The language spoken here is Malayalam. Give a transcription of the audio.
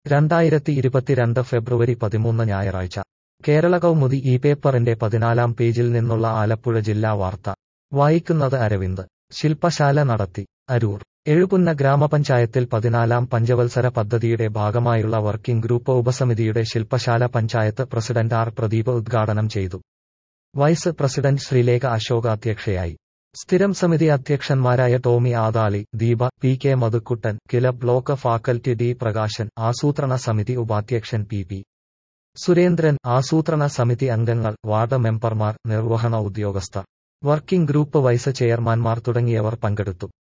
രണ്ടായിരത്തി ഇരുപത്തിരണ്ട് ഫെബ്രുവരി പതിമൂന്ന് ഞായറാഴ്ച കേരള കൗമുദി ഈ പേപ്പറിന്റെ പതിനാലാം പേജിൽ നിന്നുള്ള ആലപ്പുഴ ജില്ലാ വാർത്ത വായിക്കുന്നത് അരവിന്ദ് ശില്പശാല നടത്തി അരൂർ എഴുപുന്ന ഗ്രാമപഞ്ചായത്തിൽ പതിനാലാം പഞ്ചവത്സര പദ്ധതിയുടെ ഭാഗമായുള്ള വർക്കിംഗ് ഗ്രൂപ്പ് ഉപസമിതിയുടെ ശില്പശാല പഞ്ചായത്ത് പ്രസിഡന്റ് ആർ പ്രദീപ് ഉദ്ഘാടനം ചെയ്തു വൈസ് പ്രസിഡന്റ് ശ്രീലേഖ അശോക അധ്യക്ഷയായി സ്ഥിരം സമിതി അധ്യക്ഷന്മാരായ Tomy Adali Deepa P K Madhukuttan KILA block faculty D Prakashan ആസൂത്രണ സമിതി ഉപാധ്യക്ഷൻ പി പി സുരേന്ദ്രൻ ആസൂത്രണ സമിതി അംഗങ്ങൾ വാർഡ് മെമ്പർമാർ നിർവഹണ ഉദ്യോഗസ്ഥർ വർക്കിംഗ് ഗ്രൂപ്പ് വൈസ് ചെയർമാൻമാർ തുടങ്ങിയവർ പങ്കെടുത്തു